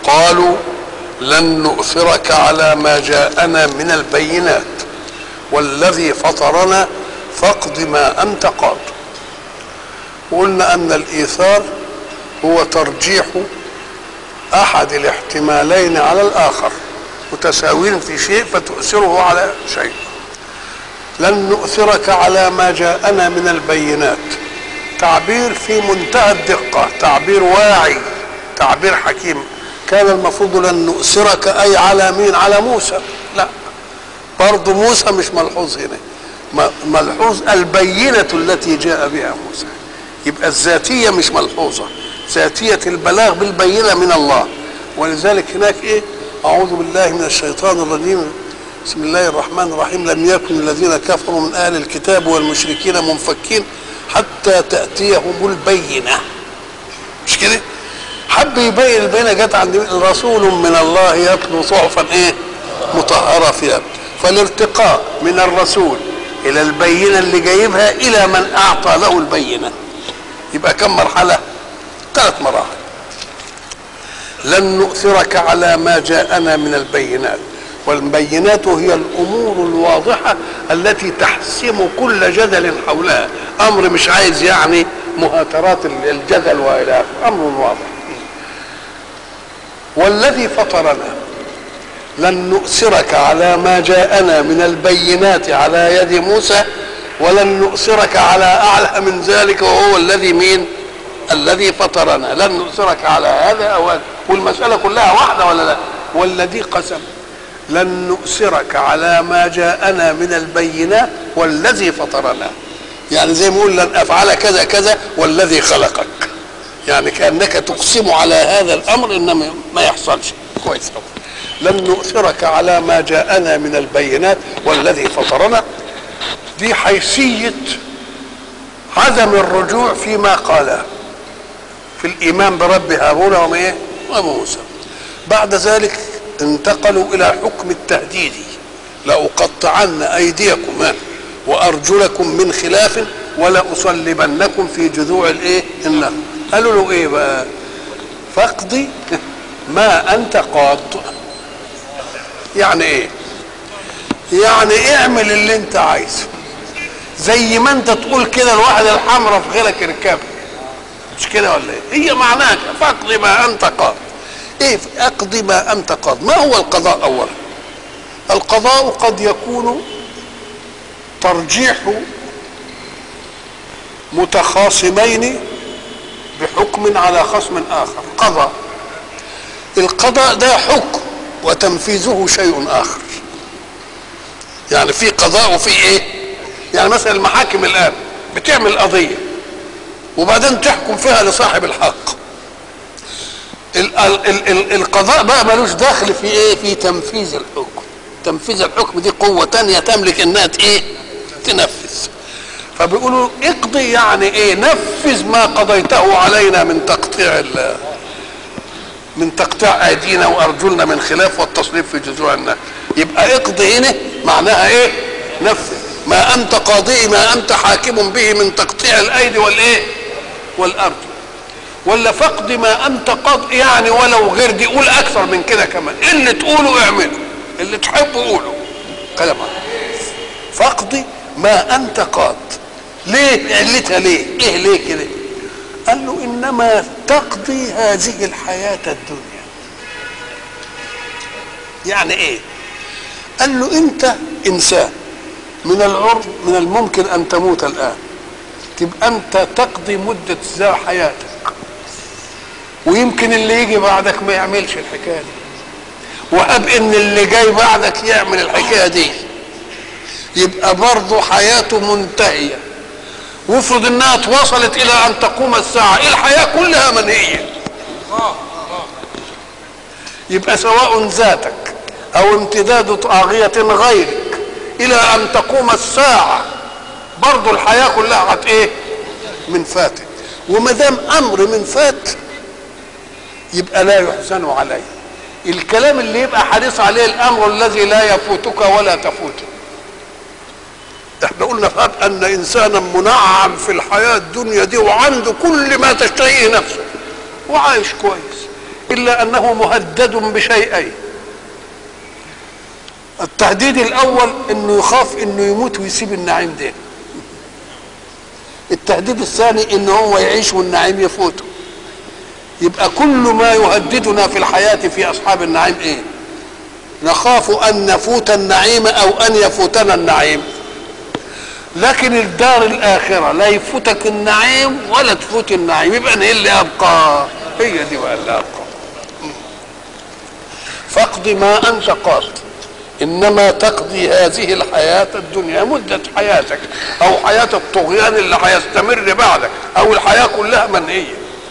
قالوا لن نؤثرك على ما جاءنا من البينات والذي فطرنا فاقض ما انت قاض وقلنا ان الايثار هو ترجيح احد الاحتمالين على الاخر متساوين في شيء فتؤثره على شيء لن نؤثرك على ما جاءنا من البينات تعبير في منتهى الدقة تعبير واعي تعبير حكيم كان المفروض لن نؤثرك أي على مين على موسى لا برضه موسى مش ملحوظ هنا ملحوظ البينة التي جاء بها موسى يبقى الذاتية مش ملحوظة ذاتية البلاغ بالبينة من الله ولذلك هناك ايه أعوذ بالله من الشيطان الرجيم بسم الله الرحمن الرحيم لم يكن الذين كفروا من أهل الكتاب والمشركين منفكين حتى تأتيهم البينة مش كده حب يبين البينة جت عند رسول من الله يتلو صحفا ايه مطهرة فيها فالارتقاء من الرسول إلى البينة اللي جايبها إلى من أعطى له البينة يبقى كم مرحلة ثلاث مراحل لن نؤثرك على ما جاءنا من البينات والبينات هي الامور الواضحه التي تحسم كل جدل حولها امر مش عايز يعني مهاترات الجدل والى اخره امر واضح والذي فطرنا لن نؤثرك على ما جاءنا من البينات على يد موسى ولن نؤثرك على اعلى من ذلك وهو الذي مين الذي فطرنا لن نؤثرك على هذا او هذا والمساله كلها واحده ولا لا والذي قسم لن نؤثرك على ما جاءنا من البينات والذي فطرنا يعني زي ما يقول لن افعل كذا كذا والذي خلقك يعني كانك تقسم على هذا الامر انما ما يحصلش كويس لن نؤثرك على ما جاءنا من البينات والذي فطرنا دي حيثيه عدم الرجوع فيما قاله في الايمان برب هارون وموسى بعد ذلك انتقلوا الى حكم التهديد لاقطعن ايديكم وارجلكم من خلاف ولاصلبنكم في جذوع الايه النخل قالوا له ايه بقى فاقضي ما انت قاض يعني ايه يعني اعمل اللي انت عايزه زي ما انت تقول كده الواحد الحمراء في غيرك اركبها مش كده ولا ايه هي معناها فاقضي ما انت قاض ايه اقضي ما انت قاض ما هو القضاء اولا القضاء قد يكون ترجيح متخاصمين بحكم على خصم اخر قضاء القضاء ده حكم وتنفيذه شيء اخر يعني في قضاء وفي ايه يعني مثلا المحاكم الان بتعمل قضيه وبعدين تحكم فيها لصاحب الحق ال ال ال ال القضاء بقى ملوش دخل في ايه في تنفيذ الحكم تنفيذ الحكم دي قوة تانية تملك انها ايه تنفذ فبيقولوا اقضي يعني ايه نفذ ما قضيته علينا من تقطيع من تقطيع ايدينا وارجلنا من خلاف والتصريف في جذوع النخل يبقى اقضي هنا معناها ايه نفذ ما انت قاضي ما انت حاكم به من تقطيع الايدي والايه والارجل ولا فقد ما انت قاض يعني ولو غير دي قول اكثر من كده كمان اللي تقوله اعمله اللي تحبه قوله كلام فقد ما انت قاض ليه علتها ليه ايه ليه كده قال له انما تقضي هذه الحياه الدنيا يعني ايه قال له انت انسان من العرض من الممكن ان تموت الان تبقى انت تقضي مده حياتك ويمكن اللي يجي بعدك ما يعملش الحكايه دي وهب ان اللي جاي بعدك يعمل الحكايه دي يبقى برضه حياته منتهيه وافرض انها توصلت الى ان تقوم الساعه الحياه كلها منهيه يبقى سواء ذاتك او امتداد طاغيه غيرك الى ان تقوم الساعه برضه الحياه كلها هت ايه من فاتك وما دام امر من فات يبقى لا يحزن عليه الكلام اللي يبقى حريص عليه الامر الذي لا يفوتك ولا تفوته احنا قلنا فهب ان انسانا منعم في الحياه الدنيا دي وعنده كل ما تشتهيه نفسه وعايش كويس الا انه مهدد بشيئين التهديد الاول انه يخاف انه يموت ويسيب النعيم ده التهديد الثاني ان هو يعيش والنعيم يفوته يبقى كل ما يهددنا في الحياة في أصحاب النعيم إيه نخاف أن نفوت النعيم أو أن يفوتنا النعيم لكن الدار الآخرة لا يفوتك النعيم ولا تفوت النعيم يبقى إيه اللي أبقى هي دي بقى اللي أبقى فاقض ما أنت قاض انما تقضي هذه الحياه الدنيا مده حياتك او حياه الطغيان اللي هيستمر بعدك او الحياه كلها منهيه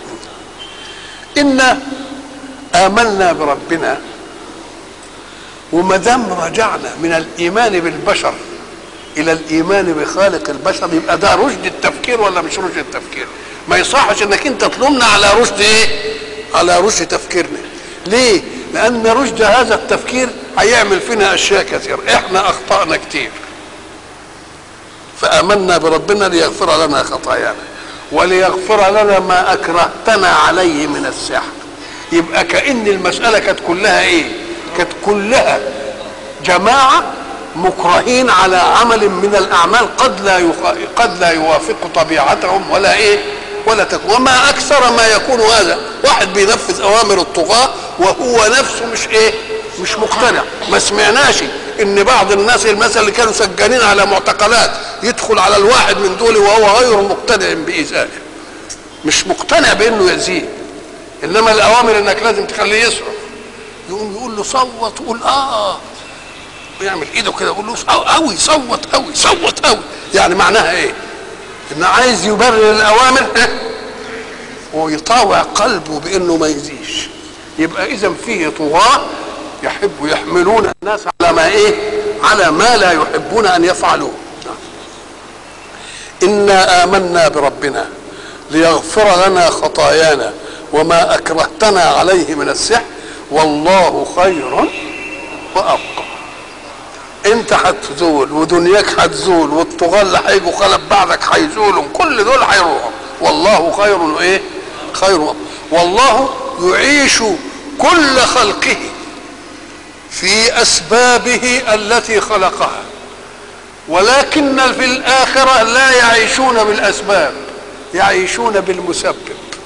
انا امنا بربنا وما دام رجعنا من الايمان بالبشر الى الايمان بخالق البشر يبقى ده رشد التفكير ولا مش رشد التفكير ما يصحش انك انت تلومنا على رشد ايه على رشد تفكيرنا ليه لان رشد هذا التفكير هيعمل فينا اشياء كثيره احنا اخطانا كتير فامنا بربنا ليغفر لنا خطايانا وليغفر لنا ما اكرهتنا عليه من السحر يبقى كان المساله كانت كلها ايه كانت كلها جماعه مكرهين على عمل من الاعمال قد لا يخ... قد لا يوافق طبيعتهم ولا ايه ولا تكون وما اكثر ما يكون هذا واحد بينفذ اوامر الطغاه وهو نفسه مش ايه مش مقتنع ما سمعناش ان بعض الناس المثل اللي كانوا سجانين على معتقلات يدخل على الواحد من دول وهو غير مقتنع بايذائه مش مقتنع بانه يزيد انما الاوامر انك لازم تخليه يصرف يقوم يقول له صوت يقول اه ويعمل ايده كده يقول له قوي صوت قوي صوت قوي يعني معناها ايه ان عايز يبرر الاوامر ويطاوع قلبه بانه ما يزيش يبقى اذا فيه طغاه يحب يحملون الناس على ما ايه على ما لا يحبون ان يفعلوه انا امنا بربنا ليغفر لنا خطايانا وما اكرهتنا عليه من السحر والله خير وابقى انت هتزول ودنياك هتزول والطغاة اللي هيجوا خلف بعدك هيزولوا كل دول هيروحوا والله خير وايه خير وأبقى. والله يعيش كل خلقه في اسبابه التي خلقها ولكن في الاخره لا يعيشون بالاسباب يعيشون بالمسبب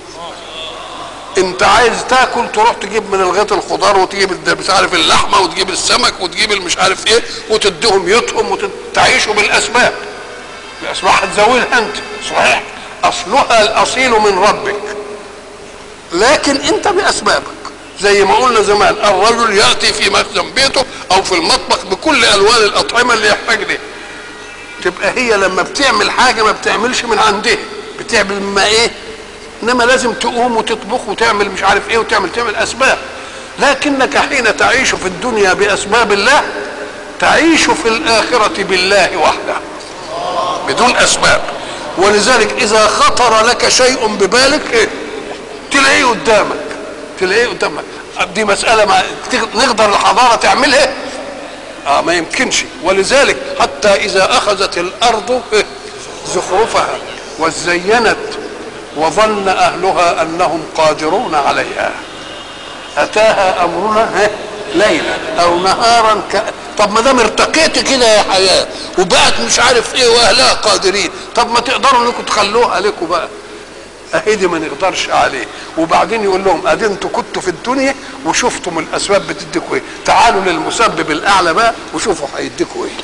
انت عايز تاكل تروح تجيب من الغيط الخضار وتجيب مش عارف اللحمه وتجيب السمك وتجيب المش عارف ايه وتديهم يطهم وتعيشوا بالاسباب الاسباب هتزودها انت صحيح اصلها الاصيل من ربك لكن انت باسبابك زي ما قلنا زمان الرجل ياتي في مخزن بيته او في المطبخ بكل الوان الاطعمه اللي يحتاج لها تبقى هي لما بتعمل حاجه ما بتعملش من عندها بتعمل ما ايه انما لازم تقوم وتطبخ وتعمل مش عارف ايه وتعمل تعمل اسباب لكنك حين تعيش في الدنيا باسباب الله تعيش في الاخره بالله وحده بدون اسباب ولذلك اذا خطر لك شيء ببالك إيه؟ تلاقيه قدامك تلاقيه قدامك دي مساله ما نقدر الحضاره تعملها اه ما يمكنش ولذلك حتى اذا اخذت الارض إيه؟ زخرفها وزينت وظن اهلها انهم قادرون عليها اتاها امرنا ليلا او نهارا ك... طب ما دام ارتقيت كده يا حياه وبقت مش عارف ايه واهلها قادرين طب ما تقدروا انكم تخلوها لكم بقى اهي دي ما نقدرش عليه وبعدين يقول لهم ادي انتوا كنتوا في الدنيا وشفتم الاسباب بتديكوا ايه تعالوا للمسبب الاعلى بقى وشوفوا هيديكوا ايه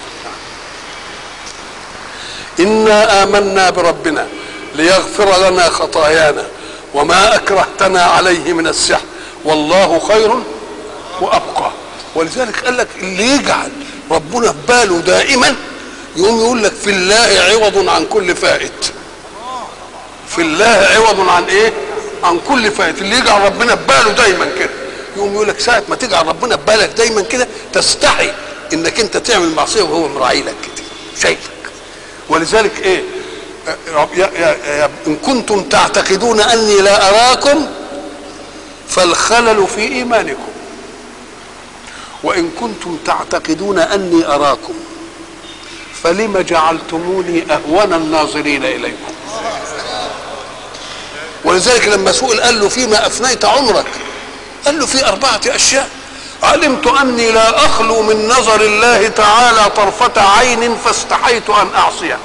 انا امنا بربنا ليغفر لنا خطايانا وما اكرهتنا عليه من السحر والله خير وابقى ولذلك قال لك اللي يجعل ربنا في باله دائما يقوم يقول لك في الله عوض عن كل فائت في الله عوض عن ايه عن كل فائت اللي يجعل ربنا في باله دايما كده يقوم يقول لك ساعه ما تجعل ربنا في بالك دايما كده تستحي انك انت تعمل معصيه وهو مراعي لك كده شايفك ولذلك ايه يا يا يا ان كنتم تعتقدون اني لا اراكم فالخلل في ايمانكم وان كنتم تعتقدون اني اراكم فلم جعلتموني اهون الناظرين اليكم ولذلك لما سئل قال له فيما افنيت عمرك قال له في أربعة أشياء علمت أني لا أخلو من نظر الله تعالى طرفة عين فاستحيت أن أعصيه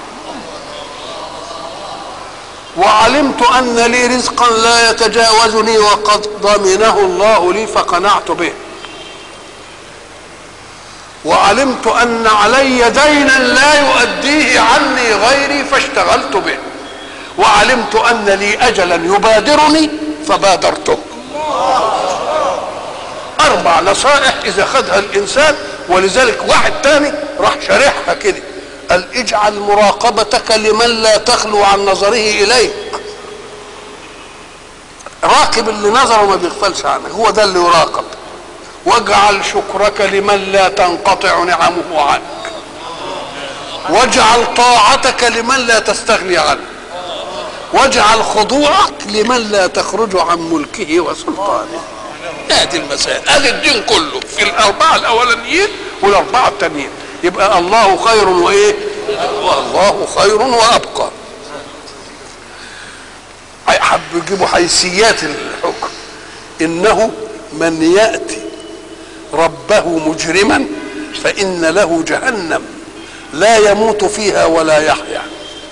وعلمت أن لي رزقا لا يتجاوزني وقد ضمنه الله لي فقنعت به وعلمت أن علي دينا لا يؤديه عني غيري فاشتغلت به وعلمت أن لي أجلا يبادرني فبادرته أربع نصائح إذا خدها الإنسان ولذلك واحد تاني راح شارحها كده قال اجعل مراقبتك لمن لا تخلو عن نظره إليك راقب اللي نظره ما بيغفلش عنك هو ده اللي يراقب واجعل شكرك لمن لا تنقطع نعمه عنك واجعل طاعتك لمن لا تستغني عنه واجعل خضوعك لمن لا تخرج عن ملكه وسلطانه ادي المسائل ادي الدين كله في الاربعه الاولانيين والاربعه التانيين يبقى الله خير وايه والله خير وابقى حب يجيبوا حيثيات الحكم انه من ياتي ربه مجرما فان له جهنم لا يموت فيها ولا يحيا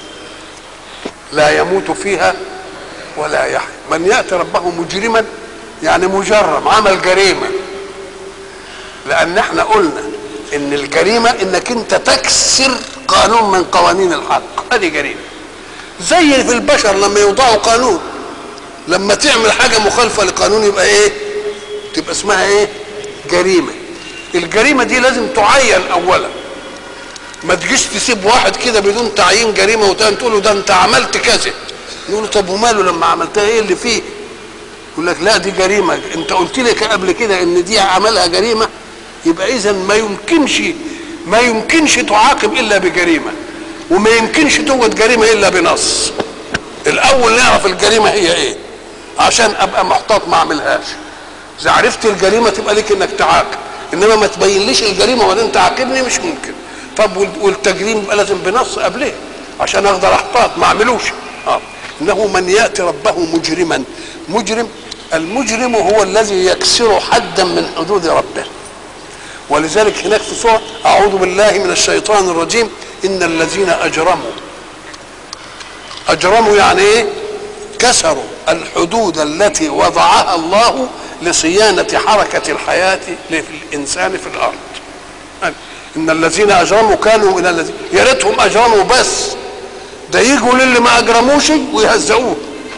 لا يموت فيها ولا يحيا من ياتي ربه مجرما يعني مجرم عمل جريمه لان احنا قلنا ان الجريمه انك انت تكسر قانون من قوانين الحق هذه جريمه زي في البشر لما يوضعوا قانون لما تعمل حاجه مخالفه لقانون يبقى ايه تبقى اسمها ايه جريمه الجريمه دي لازم تعين اولا ما تجيش تسيب واحد كده بدون تعيين جريمه وتاني تقول له ده انت عملت كذا يقول له طب وماله لما عملتها ايه اللي فيه يقول لك لا دي جريمه انت قلت لي قبل كده ان دي عملها جريمه يبقى اذا ما يمكنش ما يمكنش تعاقب الا بجريمه وما يمكنش توجد جريمه الا بنص الاول نعرف الجريمه هي ايه عشان ابقى محتاط ما اعملهاش اذا عرفت الجريمه تبقى ليك انك تعاقب انما ما تبينليش الجريمه وبعدين تعاقبني مش ممكن طب والتجريم يبقى لازم بنص قبليه عشان اقدر احتاط ما اعملوش اه انه من ياتي ربه مجرما مجرم المجرم هو الذي يكسر حدا من حدود ربه ولذلك هناك في سورة أعوذ بالله من الشيطان الرجيم إن الذين أجرموا أجرموا يعني إيه؟ كسروا الحدود التي وضعها الله لصيانة حركة الحياة للإنسان في الأرض إن الذين أجرموا كانوا من الذين يا ريتهم أجرموا بس ده يجوا للي ما أجرموش ويهزئوه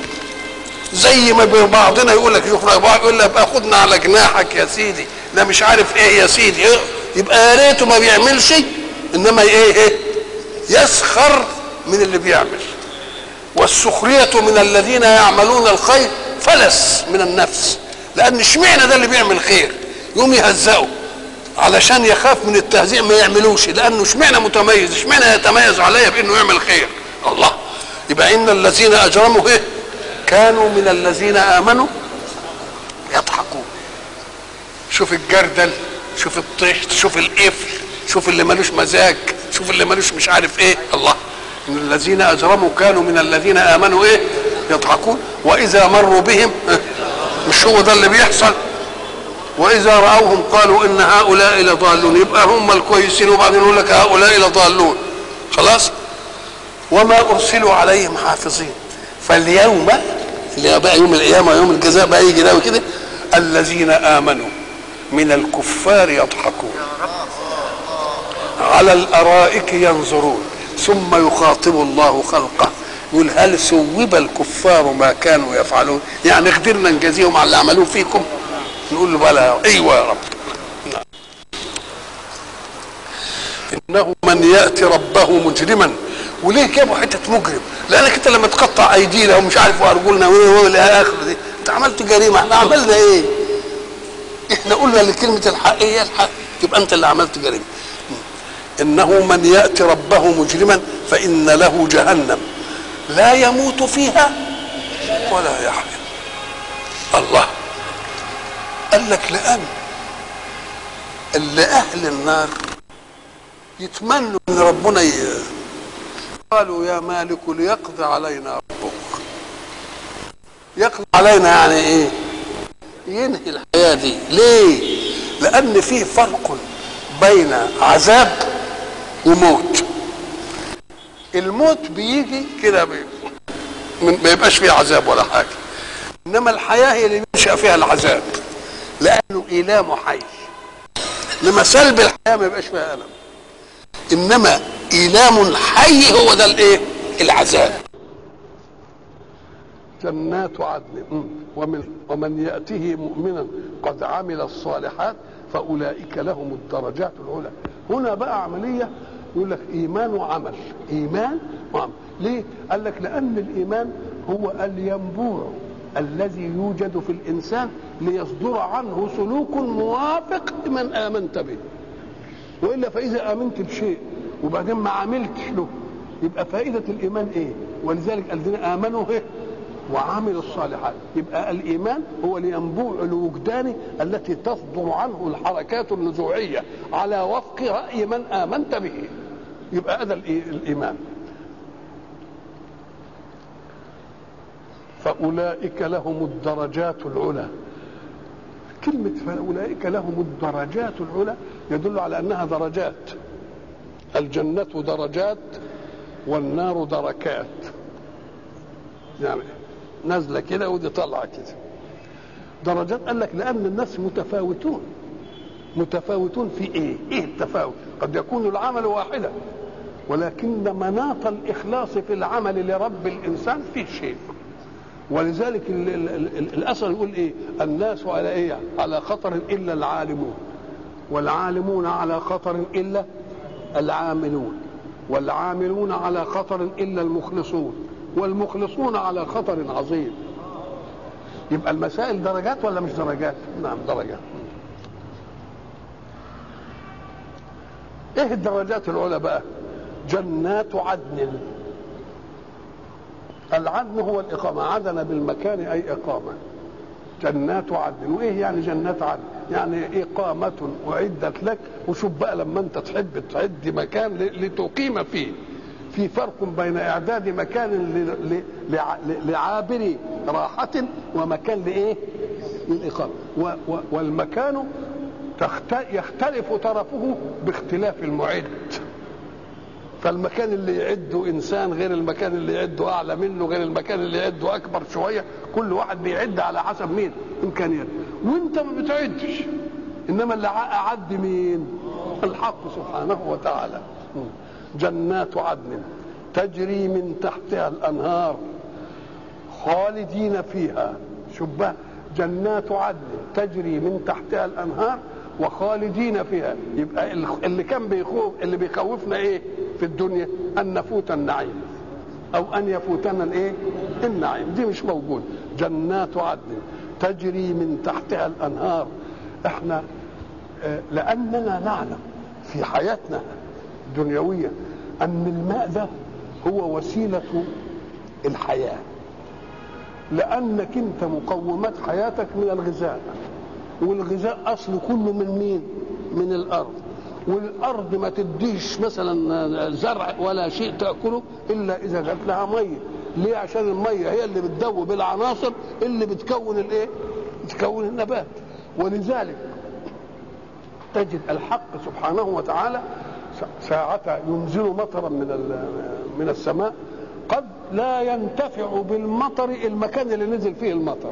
زي ما بعضنا يقول لك شوف بعض يقول لك خدنا على جناحك يا سيدي ده مش عارف ايه يا سيدي إيه؟ يبقى يا ريته ما بيعملش انما ايه ايه يسخر من اللي بيعمل والسخرية من الذين يعملون الخير فلس من النفس لان اشمعنى ده اللي بيعمل خير يقوم يهزقه علشان يخاف من التهزيء ما يعملوش لانه اشمعنى متميز اشمعنى يتميز عليا بانه يعمل خير الله يبقى ان الذين اجرموا ايه كانوا من الذين امنوا يضحكون شوف الجردل شوف الطيش شوف القفل شوف اللي ملوش مزاج شوف اللي ملوش مش عارف ايه الله ان الذين اجرموا كانوا من الذين امنوا ايه يضحكون واذا مروا بهم مش هو ده اللي بيحصل واذا راوهم قالوا ان هؤلاء لضالون يبقى هم الكويسين وبعدين يقول لك هؤلاء لضالون خلاص وما ارسلوا عليهم حافظين فاليوم اللي بقى يوم القيامه يوم الجزاء بقى يجي ده وكده الذين امنوا من الكفار يضحكون على الارائك ينظرون ثم يخاطب الله خلقه يقول هل ثوب الكفار ما كانوا يفعلون يعني قدرنا نجازيهم على اللي عملوه فيكم نقول له بلى ايوه يا رب نعم. انه من ياتي ربه مجرما وليه جابوا حته مجرم لانك انت لما تقطع ايدينا ومش عارف وارجلنا والى اخره دي انت عملت جريمه احنا عملنا ايه احنا قلنا لكلمه الحق هي الحق يبقى انت اللي عملت جريمه انه من ياتي ربه مجرما فان له جهنم لا يموت فيها ولا يحيا الله قال لك لان اللي اهل النار يتمنوا ان ربنا ي... قالوا يا مالك ليقضي علينا ربك يقضي علينا يعني ايه ينهي الحياه دي ليه لان فيه فرق بين عذاب وموت الموت بيجي كده بي... ما يبقاش فيه عذاب ولا حاجه انما الحياه هي اللي بينشا فيها العذاب لانه ايلام حي انما سلب الحياه ما يبقاش فيها الم انما ايلام حي هو ده الايه العذاب جنات عدن ومن ومن ياته مؤمنا قد عمل الصالحات فاولئك لهم الدرجات العلى هنا بقى عمليه يقول لك ايمان وعمل ايمان وعمل ليه قال لك لان الايمان هو الينبوع الذي يوجد في الانسان ليصدر عنه سلوك موافق لمن امنت به والا فاذا امنت بشيء وبعدين ما عملتش له يبقى فائده الايمان ايه ولذلك الذين امنوا ايه وعملوا الصالحات يبقى الايمان هو الينبوع الوجداني التي تصدر عنه الحركات النزوعيه على وفق راي من امنت به يبقى هذا الايمان فاولئك لهم الدرجات العلى كلمة فأولئك لهم الدرجات العلى يدل على أنها درجات الجنة درجات والنار دركات يعني نازلة كده ودي طالعة كده درجات قال لك لأن الناس متفاوتون متفاوتون في إيه؟ إيه التفاوت؟ قد يكون العمل واحدا ولكن مناط الإخلاص في العمل لرب الإنسان فيه شيء ولذلك ال ال ال الاثر يقول ايه الناس على ايه على خطر الا العالمون والعالمون على خطر الا العاملون والعاملون على خطر الا المخلصون والمخلصون على خطر عظيم يبقى المسائل درجات ولا مش درجات نعم درجات ايه الدرجات العلى بقى جنات عدن العدن هو الإقامة عدن بالمكان أي إقامة جنات عدن وإيه يعني جنات عدن يعني إقامة أعدت لك وشوف بقى لما أنت تحب تعد مكان لتقيم فيه في فرق بين إعداد مكان لعابر راحة ومكان لإيه للإقامة والمكان يختلف طرفه باختلاف المعد فالمكان اللي يعده انسان غير المكان اللي يعده اعلى منه غير المكان اللي يعده اكبر شويه كل واحد بيعد على حسب مين امكانياته وانت ما بتعدش انما اللي اعد مين الحق سبحانه وتعالى جنات عدن تجري من تحتها الانهار خالدين فيها شوف بقى جنات عدن تجري من تحتها الانهار وخالدين فيها يبقى اللي كان بيخوف اللي بيخوفنا ايه في الدنيا ان نفوت النعيم او ان يفوتنا الايه النعيم دي مش موجود جنات عدن تجري من تحتها الانهار احنا آه لاننا نعلم في حياتنا الدنيويه ان الماء ده هو وسيله الحياه لانك انت مقومات حياتك من الغذاء والغذاء اصله كله من مين من الارض والارض ما تديش مثلا زرع ولا شيء تاكله الا اذا جات لها ميه ليه عشان الميه هي اللي بتدوب العناصر اللي بتكون الايه بتكون النبات ولذلك تجد الحق سبحانه وتعالى ساعة ينزل مطرا من من السماء قد لا ينتفع بالمطر المكان اللي نزل فيه المطر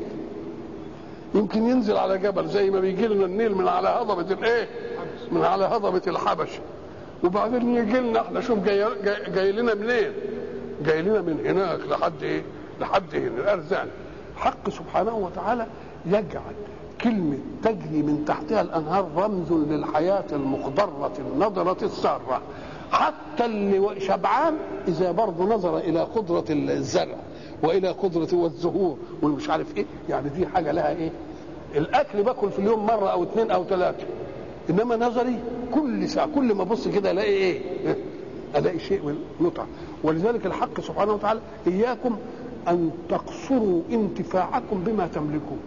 يمكن ينزل على جبل زي ما بيجي لنا النيل من على هضبة الايه؟ من على هضبة الحبشة وبعدين يجي لنا احنا شوف جاي, جاي, جاي لنا منين؟ جاي لنا من هناك لحد ايه؟ لحد هنا الارزان حق سبحانه وتعالى يجعل كلمة تجري من تحتها الأنهار رمز للحياة المخضرة النضرة السارة حتى اللي شبعان إذا برضه نظر إلى خضرة الزرع والى قدرة والزهور والمش عارف ايه يعني دي حاجه لها ايه الاكل باكل في اليوم مره او اثنين او ثلاثه انما نظري كل ساعه كل ما ابص كده الاقي ايه الاقي شيء من متعه ولذلك الحق سبحانه وتعالى اياكم ان تقصروا انتفاعكم بما تملكون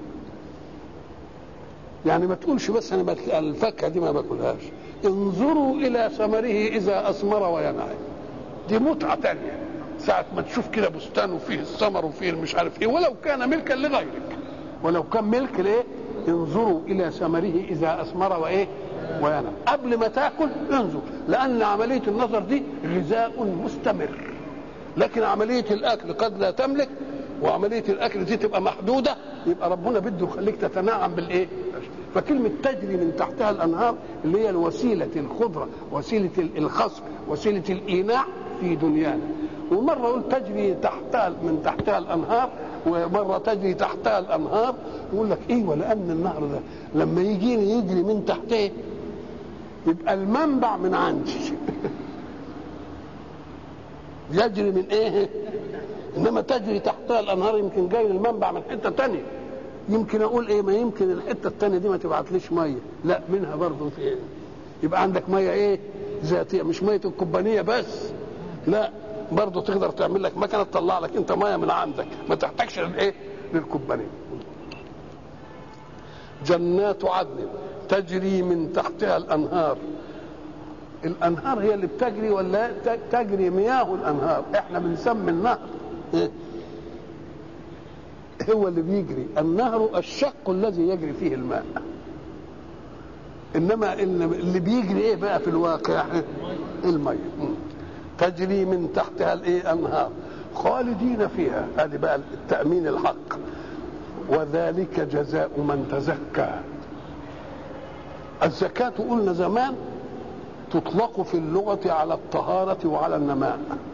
يعني ما تقولش بس انا الفاكهه دي ما باكلهاش انظروا الى ثمره اذا اثمر وينعم دي متعه تانيه ساعة ما تشوف كده بستان وفيه الثمر وفيه مش عارف ايه ولو كان ملكا لغيرك ولو كان ملك لايه؟ انظروا الى ثمره اذا اثمر وايه وينم قبل ما تاكل انظر لان عمليه النظر دي غذاء مستمر لكن عمليه الاكل قد لا تملك وعمليه الاكل دي تبقى محدوده يبقى ربنا بده يخليك تتنعم بالايه فكلمة تجري من تحتها الأنهار اللي هي الوسيلة الخضرة وسيلة الخصب وسيلة الإيناع في دنيانا ومرة يقول تجري تحتها من تحتها الأنهار ومرة تجري تحتها الأنهار يقول لك إيه ولأن النهر ده لما يجيني يجري من تحته يبقى المنبع من عندي يجري من ايه انما تجري تحتها الانهار يمكن جاي المنبع من حته تانية يمكن اقول ايه ما يمكن الحته التانية دي ما تبعتليش ميه لا منها برضه في ايه يبقى عندك ميه ايه ذاتيه مش ميه الكوبانيه بس لا برضه تقدر تعمل لك مكنه تطلع لك انت ميه من عندك ما تحتاجش للايه للكوبانيه جنات عدن تجري من تحتها الانهار الانهار هي اللي بتجري ولا تجري مياه الانهار احنا بنسمي النهر إيه؟ هو اللي بيجري النهر الشق الذي يجري فيه الماء انما اللي بيجري ايه بقى في الواقع الميه تجري من تحتها الايه انهار خالدين فيها هذه بقى التامين الحق وذلك جزاء من تزكى الزكاه قلنا زمان تطلق في اللغه على الطهاره وعلى النماء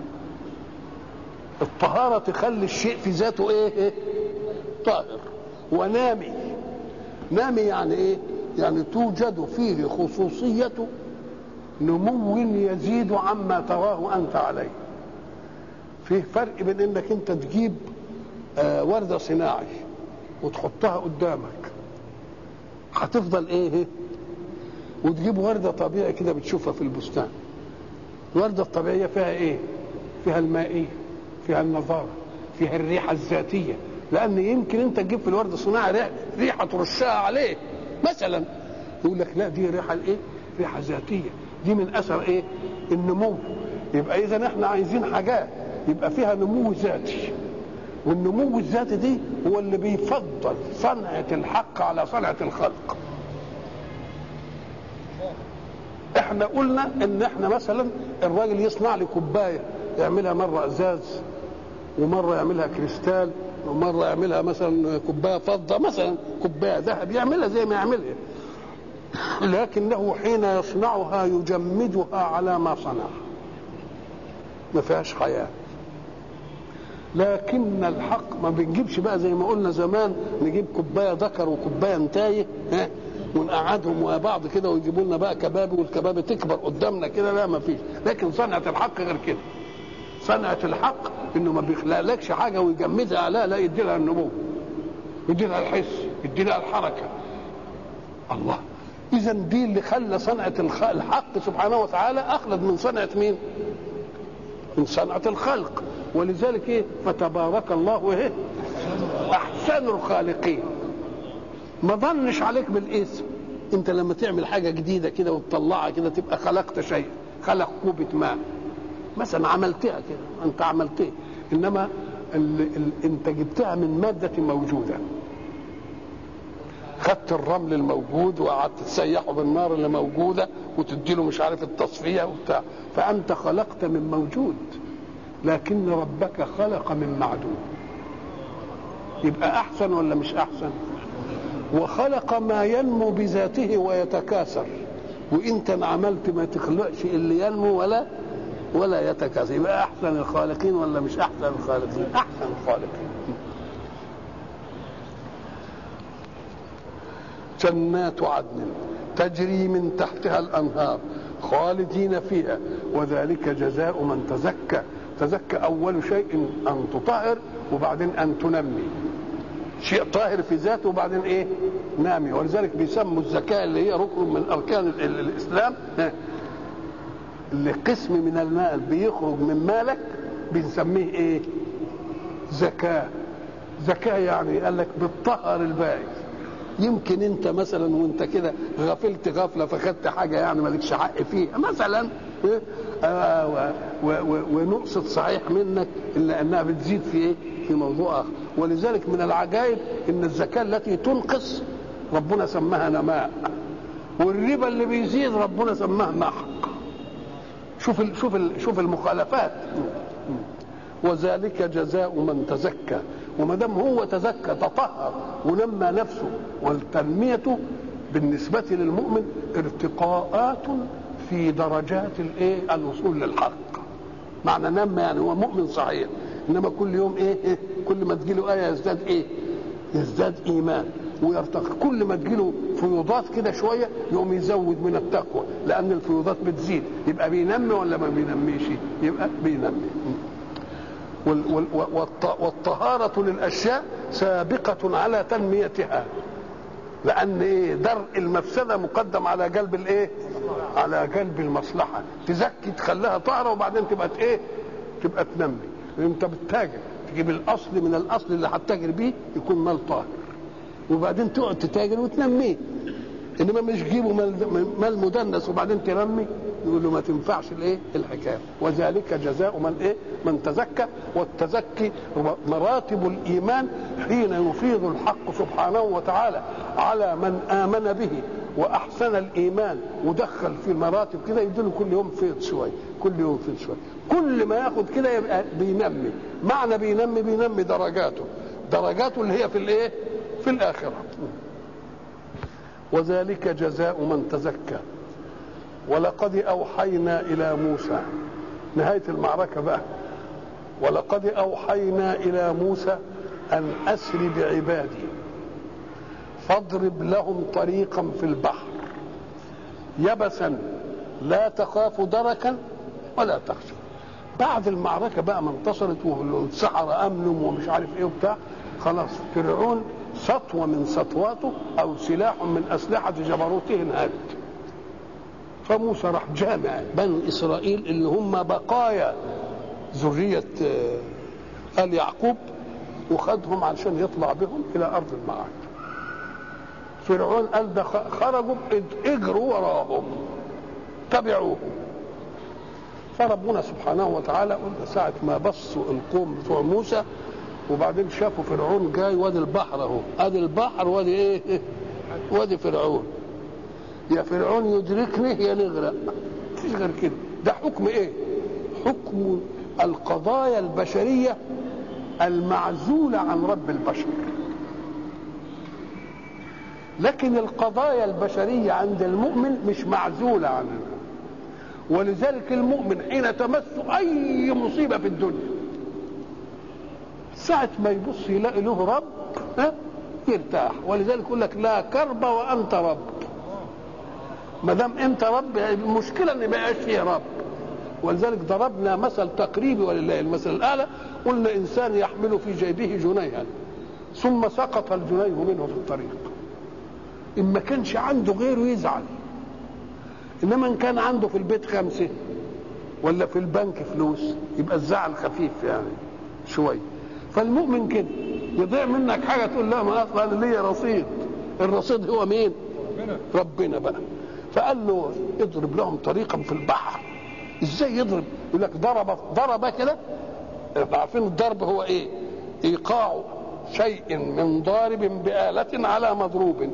الطهاره تخلي الشيء في ذاته ايه, إيه؟ طاهر ونامي نامي يعني ايه يعني توجد فيه خصوصية نمو يزيد عما تراه أنت عليه فيه فرق بين انك انت تجيب آه وردة صناعي وتحطها قدامك هتفضل ايه وتجيب وردة طبيعي كده بتشوفها في البستان الوردة الطبيعية فيها ايه فيها المائية فيها النظارة فيها الريحة الذاتية لان يمكن انت تجيب في الورد الصناعي ريحه ترشها عليه مثلا يقول لك لا دي ريحه الايه؟ ريحه ذاتيه دي من اثر ايه؟ النمو يبقى اذا احنا عايزين حاجات يبقى فيها نمو ذاتي والنمو الذاتي دي هو اللي بيفضل صنعه الحق على صنعه الخلق احنا قلنا ان احنا مثلا الراجل يصنع لي كوبايه يعملها مره ازاز ومره يعملها كريستال ومره يعملها مثلا كوبايه فضه مثلا كوبايه ذهب يعملها زي ما يعملها لكنه حين يصنعها يجمدها على ما صنع ما فيهاش حياه لكن الحق ما بنجيبش بقى زي ما قلنا زمان نجيب كوبايه ذكر وكوبايه انتايه ها ونقعدهم مع بعض كده ويجيبوا لنا بقى كباب والكباب تكبر قدامنا كده لا ما فيش لكن صنعه الحق غير كده صنعه الحق انه ما بيخلقلكش حاجه ويجمدها لا لا يدي لها النمو يدي لها الحس يدي لها الحركه الله اذا دي اللي خلى صنعه الحق سبحانه وتعالى اخلد من صنعه مين من صنعه الخلق ولذلك ايه فتبارك الله ايه احسن الخالقين ما ظنش عليك بالاسم انت لما تعمل حاجه جديده كده وتطلعها كده تبقى خلقت شيء خلق كوبه ماء مثلا عملتها كده انت عملتها انما ال ال انت جبتها من ماده موجوده خدت الرمل الموجود وقعدت تسيحه بالنار اللي موجوده وتديله مش عارف التصفيه وبتاع فانت خلقت من موجود لكن ربك خلق من معدوم يبقى احسن ولا مش احسن وخلق ما ينمو بذاته ويتكاثر وانت ما عملت ما تخلقش اللي ينمو ولا ولا يتكاثر يبقى احسن الخالقين ولا مش احسن الخالقين احسن الخالقين جنات عدن تجري من تحتها الانهار خالدين فيها وذلك جزاء من تزكى تزكى اول شيء ان تطهر وبعدين ان تنمي شيء طاهر في ذاته وبعدين ايه نامي ولذلك بيسموا الزكاه اللي هي ركن من اركان الاسلام اللي قسم من المال بيخرج من مالك بنسميه ايه زكاه زكاه يعني قال لك بتطهر الباقي يمكن انت مثلا وانت كده غفلت غفله فخدت حاجه يعني مالكش حق فيها مثلا آه ونقصت صحيح منك الا انها بتزيد في ايه؟ في موضوع اخر ولذلك من العجائب ان الزكاه التي تنقص ربنا سماها نماء والربا اللي بيزيد ربنا سماه محق شوف ال شوف ال شوف المخالفات وذلك جزاء من تزكى وما دام هو تزكى تطهر ونمى نفسه والتنمية بالنسبة للمؤمن ارتقاءات في درجات الايه الوصول للحق معنى نمى يعني هو مؤمن صحيح انما كل يوم ايه, إيه كل ما تجيله ايه يزداد ايه يزداد ايمان ويرتقي كل ما تجيله فيوضات كده شويه يقوم يزود من التقوى لان الفيوضات بتزيد يبقى بينمي ولا ما بينميش يبقى بينمي والطهارة للأشياء سابقة على تنميتها لأن إيه درء المفسدة مقدم على جلب الإيه؟ على جلب المصلحة تزكي تخليها طاهرة وبعدين تبقى إيه؟ تبقى تنمي أنت بتتاجر تجيب الأصل من الأصل اللي هتتاجر بيه يكون مال طاهر وبعدين تقعد تتاجر وتنميه انما مش جيبوا مال مدنس وبعدين ترمي يقول له ما تنفعش الايه الحكايه وذلك جزاء من ايه من تزكى والتزكي مراتب الايمان حين يفيض الحق سبحانه وتعالى على من امن به واحسن الايمان ودخل في المراتب كده يديله كل يوم فيض شويه كل يوم فيض شويه كل ما ياخد كده يبقى بينمي معنى بينمي بينمي درجاته درجاته اللي هي في الايه في الاخره وذلك جزاء من تزكى ولقد اوحينا الى موسى نهايه المعركه بقى ولقد اوحينا الى موسى ان اسر بعبادي فاضرب لهم طريقا في البحر يبسا لا تخاف دركا ولا تخشى بعد المعركه بقى ما انتصرت والسحره امنوا ومش عارف ايه وبتاع خلاص فرعون سطوه من سطواته او سلاح من اسلحه جبروته انهارت فموسى راح جامع بني اسرائيل اللي هم بقايا ذريه ال يعقوب وخدهم علشان يطلع بهم الى ارض المعاد فرعون قال ده خرجوا اجروا وراهم تبعوهم فربنا سبحانه وتعالى قلنا ساعة ما بصوا القوم بتوع موسى وبعدين شافوا فرعون جاي وادي البحر اهو ادي البحر وادي ايه وادي فرعون يا فرعون يدركني يا نغرق مفيش غير كده ده حكم ايه حكم القضايا البشرية المعزولة عن رب البشر لكن القضايا البشرية عند المؤمن مش معزولة عنه ولذلك المؤمن حين تمس أي مصيبة في الدنيا ساعة ما يبص يلاقي له رب ها يرتاح ولذلك يقول لك لا كرب وأنت رب ما دام أنت رب المشكلة إن ما يبقاش فيه رب ولذلك ضربنا مثل تقريبي ولله المثل الأعلى قلنا إنسان يحمل في جيبه جنيها ثم سقط الجنيه منه في الطريق إن ما كانش عنده غيره يزعل إنما إن كان عنده في البيت خمسة ولا في البنك فلوس يبقى الزعل خفيف يعني شوية فالمؤمن كده يضيع منك حاجة تقول لا ما أصلا أنا ليا رصيد الرصيد هو مين؟ ربنا ربنا بقى فقال له اضرب لهم طريقا في البحر ازاي يضرب؟ يقول لك ضرب ضرب كده عارفين الضرب هو ايه؟ ايقاع شيء من ضارب بآلة على مضروب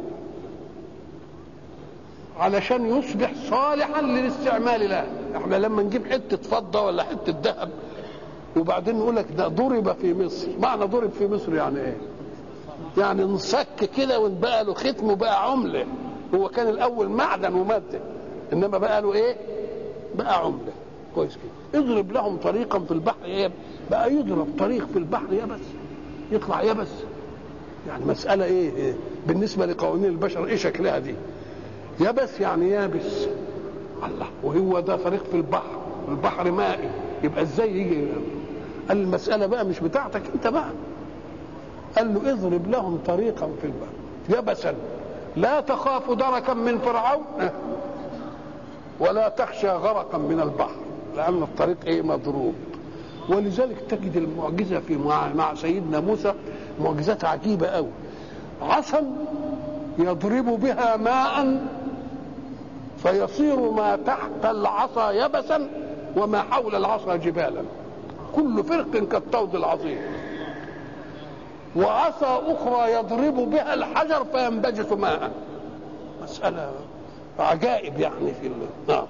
علشان يصبح صالحا للاستعمال له احنا لما نجيب حته فضه ولا حته ذهب وبعدين نقول لك ده ضرب في مصر معنى ضرب في مصر يعني ايه يعني انصك كده وبقى له ختم وبقى عمله هو كان الاول معدن وماده انما بقى له ايه بقى عمله كويس كده اضرب لهم طريقا في البحر يبس بقى يضرب طريق في البحر يبس يطلع يبس يعني مسألة إيه, إيه بالنسبة لقوانين البشر إيه شكلها دي يبس يعني يابس الله وهو ده طريق في البحر البحر مائي يبقى ازاي يجي قال المسألة بقى مش بتاعتك انت بقى قال له اضرب لهم طريقا في البحر يبسا لا تخاف دركا من فرعون ولا تخشى غرقا من البحر لأن الطريق ايه مضروب ولذلك تجد المعجزة في مع سيدنا موسى معجزات عجيبة قوي عصا يضرب بها ماء فيصير ما تحت العصا يبسا وما حول العصا جبالا كل فرق كالطود العظيم وعصا أخرى يضرب بها الحجر فينبجس ماء مسألة عجائب يعني في الله نعم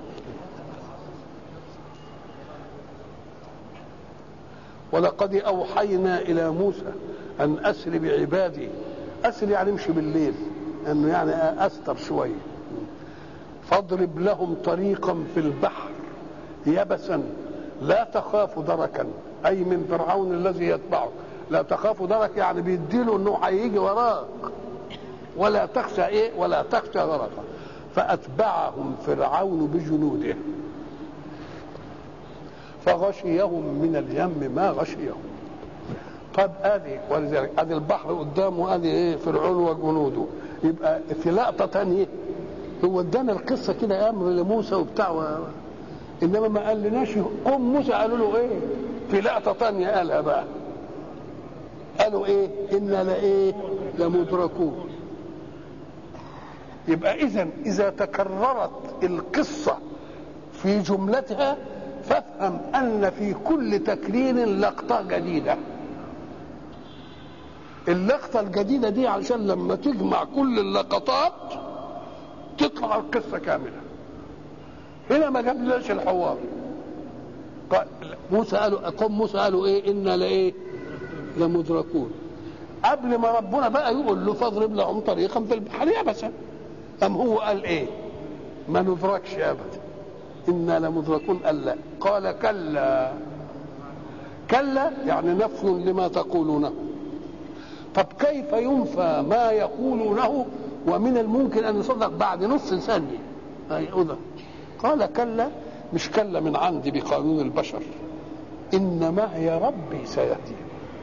ولقد أوحينا إلى موسى أن أسر بعبادي أسر يعني امشي بالليل أنه يعني أستر شوية فاضرب لهم طريقا في البحر يبسا لا تخاف دركا أي من فرعون الذي يتبعه لا تخاف درك يعني بيديله انه هيجي وراك ولا تخشى ايه ولا تخشى دركا فاتبعهم فرعون بجنوده فغشيهم من اليم ما غشيهم طب ادي ولذلك ادي البحر قدامه ادي ايه فرعون وجنوده يبقى في لقطه ثانيه هو ادانا القصه كده امر لموسى وبتاع و... انما ما قالناش قوم موسى قالوا له ايه في لقطه ثانيه قالها بقى قالوا ايه انا لايه لمدركون يبقى اذا اذا تكررت القصه في جملتها فافهم ان في كل تكرير لقطه جديده اللقطه الجديده دي علشان لما تجمع كل اللقطات تطلع القصه كامله هنا ما جابلناش الحوار قال موسى قالوا قوم موسى قالوا ايه انا لايه لمدركون قبل ما ربنا بقى يقول له فاضرب لهم طريقا في البحر يبسا أم هو قال ايه ما ندركش ابدا انا لمدركون قال لا قال كلا كلا يعني نفي لما تقولونه طب كيف ينفى ما يقولونه ومن الممكن ان يصدق بعد نص ثانيه اي قال كلا مش كلا من عندي بقانون البشر ان معي ربي سيهدين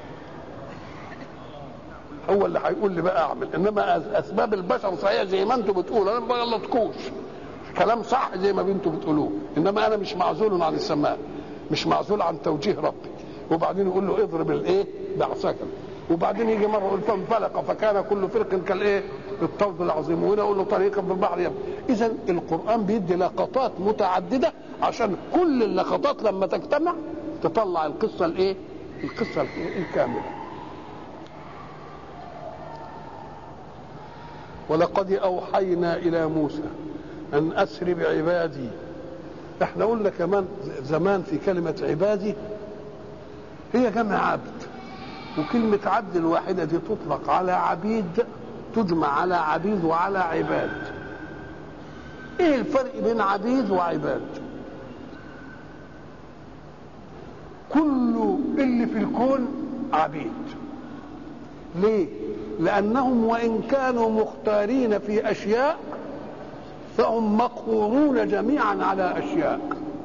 هو اللي هيقول لي بقى اعمل انما اسباب البشر صحيح زي ما انتم بتقولوا انا ما بغلطكوش كلام صح زي ما انتم بتقولوه انما انا مش معزول عن السماء مش معزول عن توجيه ربي وبعدين يقول له اضرب الايه بعصاك وبعدين يجي مره يقول فانفلق فكان كل فرق كالايه الطود العظيم وهنا يقول له طريقا في البحر يم اذا القران بيدي لقطات متعدده عشان كل اللقطات لما تجتمع تطلع القصه الايه القصه الكامله ولقد اوحينا الى موسى ان اسر بعبادي احنا قلنا كمان زمان في كلمه عبادي هي جمع عبد وكلمة عبد الواحدة دي تطلق على عبيد تجمع على عبيد وعلى عباد ايه الفرق بين عبيد وعباد كل اللي في الكون عبيد ليه لانهم وان كانوا مختارين في اشياء فهم مقهورون جميعا على اشياء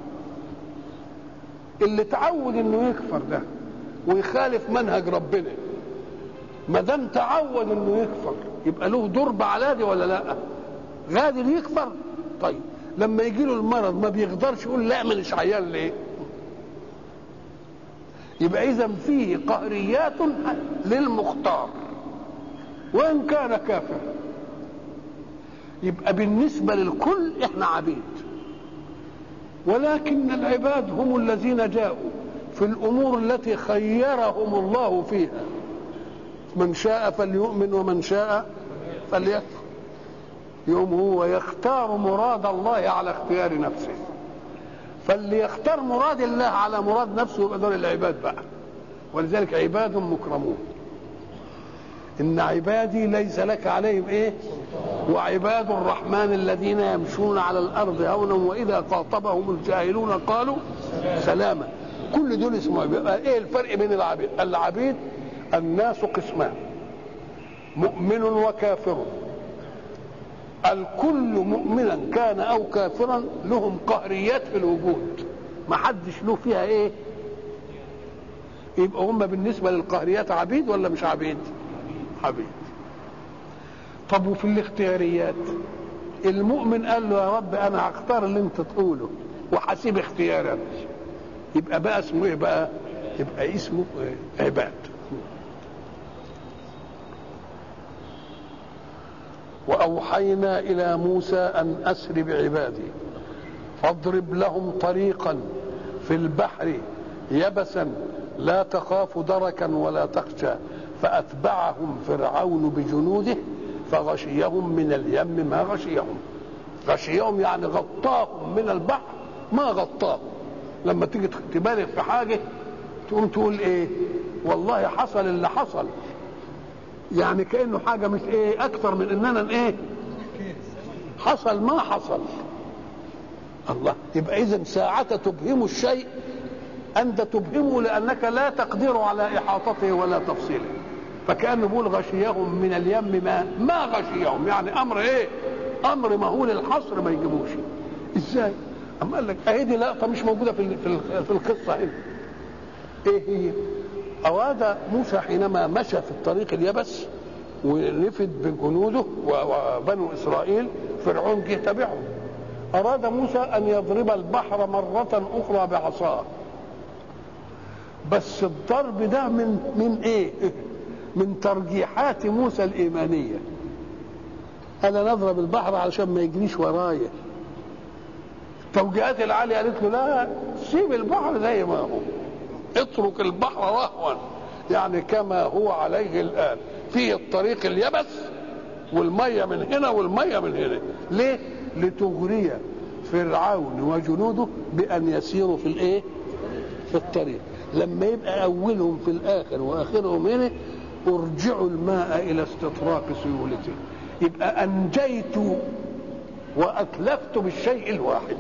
اللي تعود انه يكفر ده ويخالف منهج ربنا ما دام تعود انه يكفر يبقى له ضرب على دي ولا لا غادر يكفر طيب لما يجي له المرض ما بيقدرش يقول لا مانيش عيان ليه يبقى اذا فيه قهريات للمختار وان كان كافر يبقى بالنسبه للكل احنا عبيد ولكن العباد هم الذين جاءوا في الامور التي خيرهم الله فيها من شاء فليؤمن ومن شاء فليكفر يوم هو يختار مراد الله على اختيار نفسه فاللي يختار مراد الله على مراد نفسه يبقى دول العباد بقى ولذلك عباد مكرمون ان عبادي ليس لك عليهم ايه وعباد الرحمن الذين يمشون على الارض هونا واذا خاطبهم الجاهلون قالوا سلاما كل دول اسمه عبيد ايه الفرق بين العبيد العبيد الناس قسمان مؤمن وكافر الكل مؤمنا كان او كافرا لهم قهريات في الوجود ما حدش له فيها ايه يبقى هم بالنسبه للقهريات عبيد ولا مش عبيد عبيد طب وفي الاختياريات المؤمن قال له يا رب انا هختار اللي انت تقوله وهسيب اختيارك يبقى بقى اسمه ايه بقى يبقى اسمه إيه؟ عباد واوحينا الى موسى ان اسر بعبادي فاضرب لهم طريقا في البحر يبسا لا تخاف دركا ولا تخشى فأتبعهم فرعون بجنوده فغشيهم من اليم ما غشيهم غشيهم يعني غطاهم من البحر ما غطاهم لما تيجي تبالغ في حاجة تقوم تقول ايه والله حصل اللي حصل يعني كأنه حاجة مش ايه اكتر من اننا ايه حصل ما حصل الله يبقى اذا ساعة تبهم الشيء انت تبهمه لانك لا تقدر على احاطته ولا تفصيله فكانه بيقول غشيهم من اليم ما ما غشيهم يعني امر ايه امر مهول الحصر ما يجيبوش ازاي اما قال لك اهي دي لقطه مش موجوده في في القصه هنا ايه هي اراد موسى حينما مشى في الطريق اليبس ونفد بجنوده وبنو اسرائيل فرعون جه تبعهم اراد موسى ان يضرب البحر مره اخرى بعصاه بس الضرب ده من من ايه من ترجيحات موسى الايمانيه انا نضرب البحر علشان ما يجريش ورايا توجيهات العالية قالت له لا سيب البحر زي ما هو اترك البحر رهوا يعني كما هو عليه الان فيه الطريق اليبس والميه من هنا والميه من هنا ليه لتغري فرعون وجنوده بان يسيروا في الايه في الطريق لما يبقى اولهم في الاخر واخرهم هنا ارجعوا الماء الى استطراق سيولته يبقى انجيت واتلفت بالشيء الواحد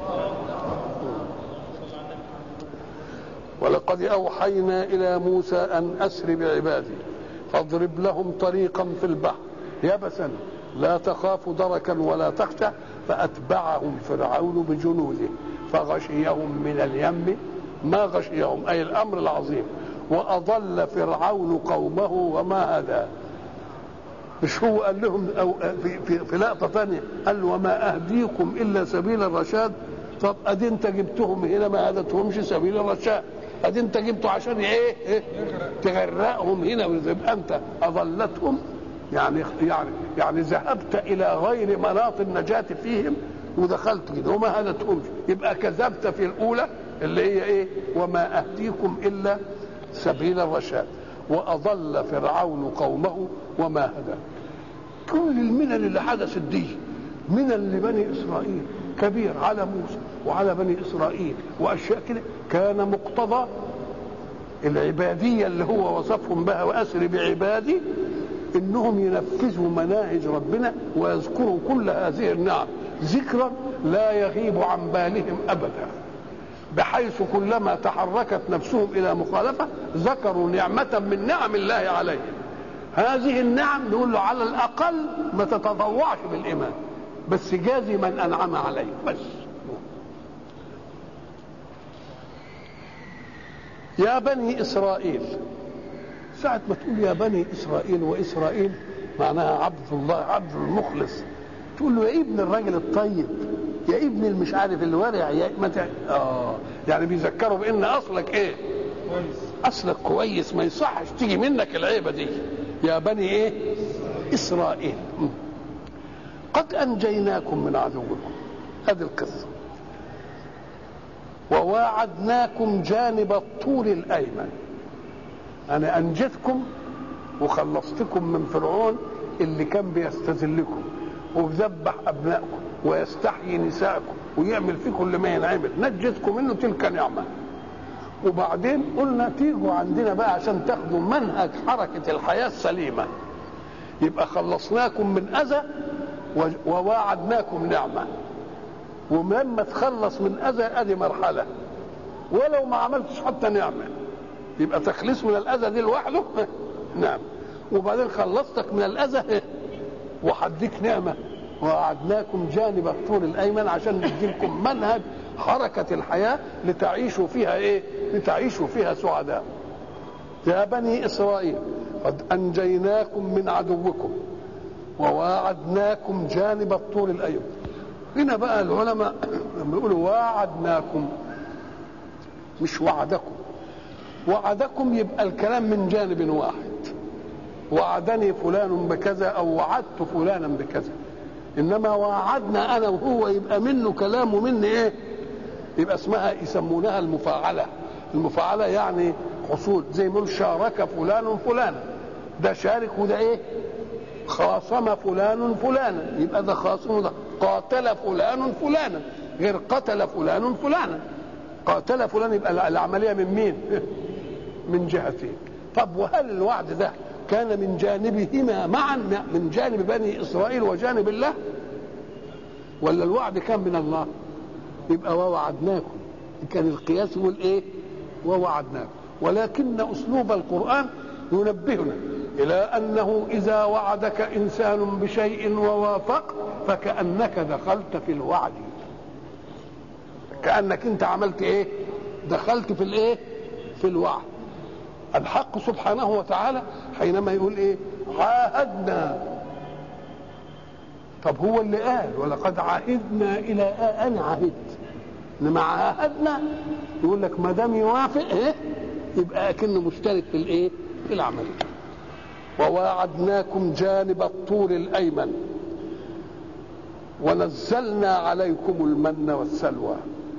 ولقد اوحينا الى موسى ان اسر بعبادي فاضرب لهم طريقا في البحر يبسا لا تخاف دركا ولا تخشى فاتبعهم فرعون بجنوده فغشيهم من اليم ما غشيهم اي الامر العظيم واضل فرعون قومه وما هدى مش هو قال لهم أو في, في, في لقطه ثانيه قال وما اهديكم الا سبيل الرشاد طب ادي انت جبتهم هنا ما هدتهمش سبيل الرشاد ادي انت جبته عشان ايه, إيه؟ تغرقهم هنا ويبقى انت اضلتهم يعني يعني يعني ذهبت الى غير مناط النجاه فيهم ودخلت كده وما هدتهمش يبقى كذبت في الاولى اللي هي ايه وما اهديكم الا سبيل الرشاد واضل فرعون قومه وما هدى كل المنن اللي حدثت دي منن لبني اسرائيل كبير على موسى وعلى بني اسرائيل واشياء كده كان مقتضى العباديه اللي هو وصفهم بها واسر بعبادي انهم ينفذوا مناهج ربنا ويذكروا كل هذه النعم ذكرا لا يغيب عن بالهم ابدا بحيث كلما تحركت نفسهم الى مخالفه ذكروا نعمه من نعم الله عليهم هذه النعم نقول له على الاقل ما تتطوعش بالايمان بس جازي من انعم عليه بس يا بني اسرائيل ساعة ما تقول يا بني اسرائيل واسرائيل معناها عبد الله عبد المخلص تقول له يا ابن الراجل الطيب يا ابن المش عارف الورع يا متى اه يعني بيذكروا بان اصلك ايه كويس اصلك كويس ما يصحش تيجي منك العيبه دي يا بني ايه اسرائيل قد انجيناكم من عدوكم هذه القصه وواعدناكم جانب الطور الايمن انا انجدكم وخلصتكم من فرعون اللي كان بيستذلكم ويذبح ابنائكم ويستحيي نساءكم ويعمل فيكم اللي ما ينعمل نجدكم منه تلك نعمه وبعدين قلنا تيجوا عندنا بقى عشان تاخدوا منهج حركه الحياه السليمه يبقى خلصناكم من اذى وواعدناكم نعمه ولما تخلص من اذى ادي مرحله ولو ما عملتش حتى نعمه يبقى تخليص من الاذى دي لوحده نعم وبعدين خلصتك من الاذى وحديك نعمه ووعدناكم جانب الطور الايمن عشان نديلكم منهج حركه الحياه لتعيشوا فيها ايه؟ لتعيشوا فيها سعداء. يا بني اسرائيل قد انجيناكم من عدوكم وواعدناكم جانب الطور الايمن. هنا بقى العلماء لما يقولوا واعدناكم مش وعدكم وعدكم يبقى الكلام من جانب واحد وعدني فلان بكذا او وعدت فلانا بكذا انما وعدنا انا وهو يبقى منه كلام ومني ايه يبقى اسمها يسمونها المفاعله المفاعله يعني حصول زي ما شارك فلان فلانا ده شارك وده ايه خاصم فلان فلانا يبقى ده خاصم ده قاتل فلان فلانا غير قتل فلان فلانا قاتل فلان يبقى العمليه من مين من جهتين طب وهل الوعد ده كان من جانبهما معا من جانب بني اسرائيل وجانب الله ولا الوعد كان من الله يبقى ووعدناكم كان القياس يقول ايه ووعدناكم ولكن اسلوب القران ينبهنا الى انه اذا وعدك انسان بشيء ووافق فكانك دخلت في الوعد كانك انت عملت ايه دخلت في الايه في الوعد الحق سبحانه وتعالى حينما يقول ايه عاهدنا طب هو اللي قال ولقد عهدنا الى آه انا عهدت انما عاهدنا يقول لك ما دام يوافق ايه يبقى اكنه مشترك في الايه في العمل وواعدناكم جانب الطور الايمن ونزلنا عليكم المن والسلوى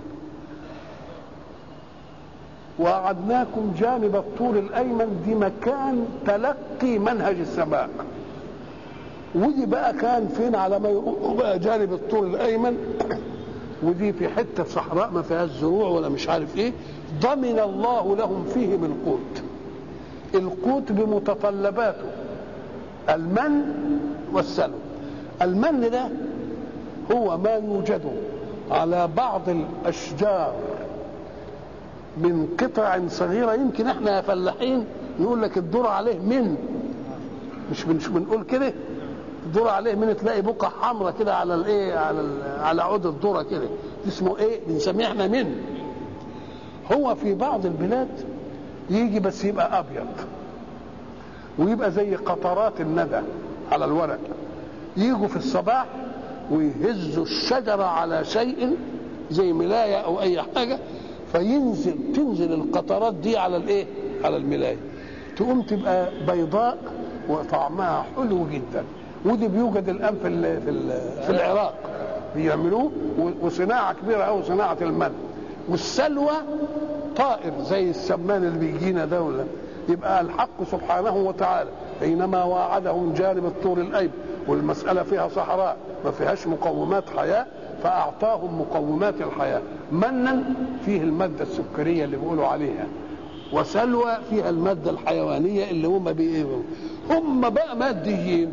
وعدناكم جانب الطور الايمن دي مكان تلقي منهج السماء ودي بقى كان فين على ما يقولوا بقى جانب الطور الايمن ودي في حته صحراء ما فيهاش زروع ولا مش عارف ايه ضمن الله لهم فيه من قوت القوت بمتطلباته المن والسلو المن ده هو ما يوجد على بعض الاشجار من قطع صغيره يمكن احنا فلاحين نقول لك الدور عليه من مش مش بنقول كده الدور عليه من تلاقي بقع حمراء كده على الايه على ال على عود الذره كده اسمه ايه بنسميه احنا من هو في بعض البلاد يجي بس يبقى ابيض ويبقى زي قطرات الندى على الورق يجوا في الصباح ويهزوا الشجره على شيء زي ملايه او اي حاجه فينزل تنزل القطرات دي على الايه على الملايه تقوم تبقى بيضاء وطعمها حلو جدا ودي بيوجد الان في ال في, ال في العراق بيعملوه وصناعه كبيره قوي صناعه المن والسلوى طائر زي السمان اللي بيجينا ده ولا يبقى الحق سبحانه وتعالى حينما وعدهم جانب الطور الايمن والمساله فيها صحراء ما فيهاش مقومات حياه فاعطاهم مقومات الحياه منا فيه الماده السكريه اللي بيقولوا عليها وسلوى فيها الماده الحيوانيه اللي هم بيقولوا هم بقى ماديين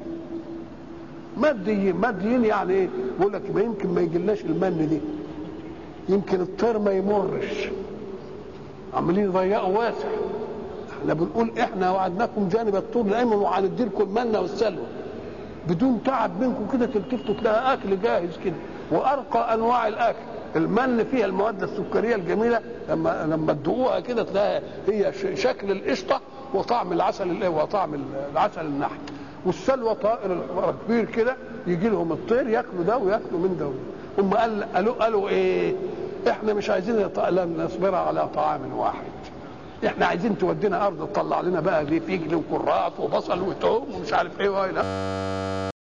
ماديين ماديين يعني ايه بيقول لك ما يمكن ما يجيلناش المن دي يمكن الطير ما يمرش عمالين يضيقوا واسع احنا بنقول احنا وعدناكم جانب الطور الايمن وهندي لكم المن والسلوى بدون تعب منكم كده تلتفتوا تلاقي اكل جاهز كده وارقى انواع الاكل المن فيها المواد السكريه الجميله لما لما تدوقوها كده تلاقي هي شكل القشطه وطعم العسل الايه وطعم العسل النحل والسلوى طائر كبير كده يجي لهم الطير ياكلوا ده وياكلوا من ده هم قال قالوا قالوا ايه احنا مش عايزين نصبر على طعام واحد احنا عايزين تودينا ارض تطلع لنا بقى دي فجل وكرات وبصل وتوم ومش عارف ايه وإيه